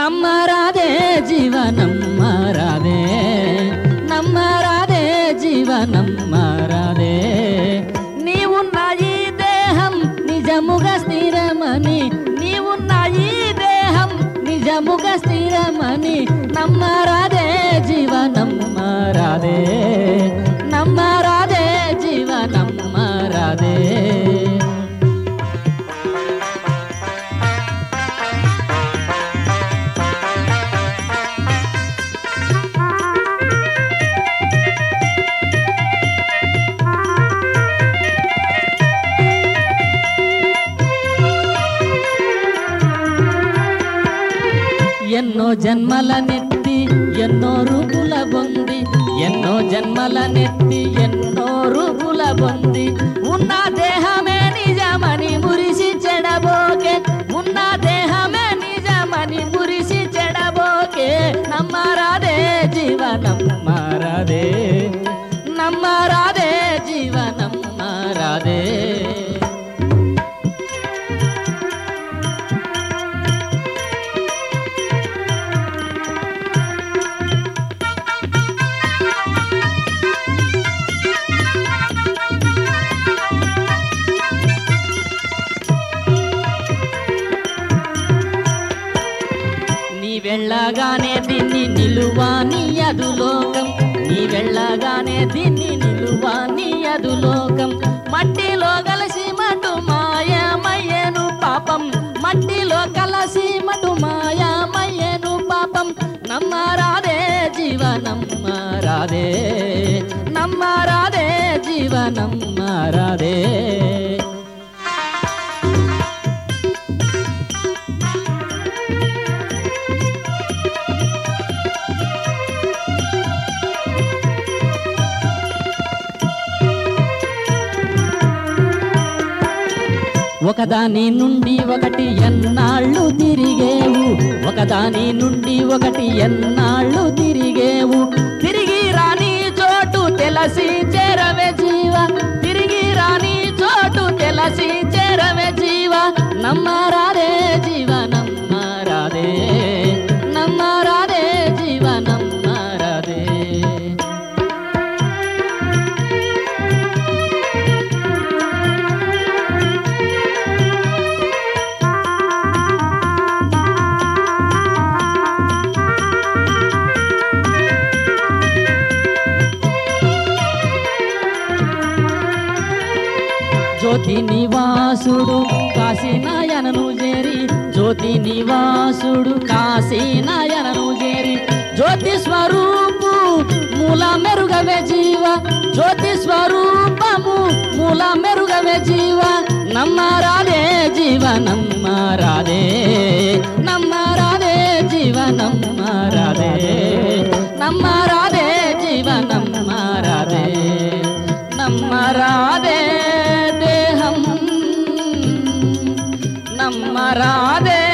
నమ్మరాదే జీవ నమ్మరాదే నమ్మరాదే జీవ నమ్మరాదే నీవున్న ఈ దేహం నిజముగా స్థిరమని నీవున్న ఈ దేహం నిజముగా స్థిరమని నమ్మరాదే జీవ నమ్మరాదే నమ్మరాదే జీవ నమ్మరాదే ఎన్నో జన్మల నెత్తి ఎన్నో రూపుల బొంది ఎన్నో జన్మల నెత్తి ఎన్నో రూపుల బొంది ఉన్న దేహమే నిజమని మురిసి చెడబోకే ఉన్న దేహమే నిజమని మురిసి చెడబోకే నమ్మరాదే జీవ నమ్మరాదే నమ్మరాదే జీవ నమ్మరాదే నీ వెళ్ళగానే దీన్ని నిలువాని అదులోకం నీ వెళ్ళగానే దీన్ని నిలువాని అదులోకం మట్టిలో కలిసి మటు మాయమయ్యను పాపం మట్టిలో కలసి మటు మాయమయ్యను పాపం నమ్మరాదే జీవ నమ్మరాదే నమ్మరాదే జీవ నమ్మరాదే ఒకదాని నుండి ఒకటి ఎన్నాళ్ళు తిరిగేవు ఒకదాని నుండి ఒకటి ఎన్నాళ్ళు తిరిగేవు తిరిగి రాని చోటు తెలసి చేరవే జీవ తిరిగి రాని చోటు తెలసి చేరవే జీవ నమ్మరాదే జీవ నమ్మరాదే నమ్మరాదే జీవ నమ్మరాదే జ్యోతి నివాసుడు కాశీనాయనను చేరి జ్యోతి నివాసుడు కాశీనాయనను చేరి జ్యోతి స్వరూపు మూల మెరుగవే జీవ జ్యోతి స్వరూపము మూల మెరుగవే జీవ నమ్మరాదే జీవ నమ్మరాదే నమ్మరాదే జీవ నమ్మరాదే నమ్మరాదే జీవ నమ్మరాదే నమ్మరాదే దేహం నమ్మరాదే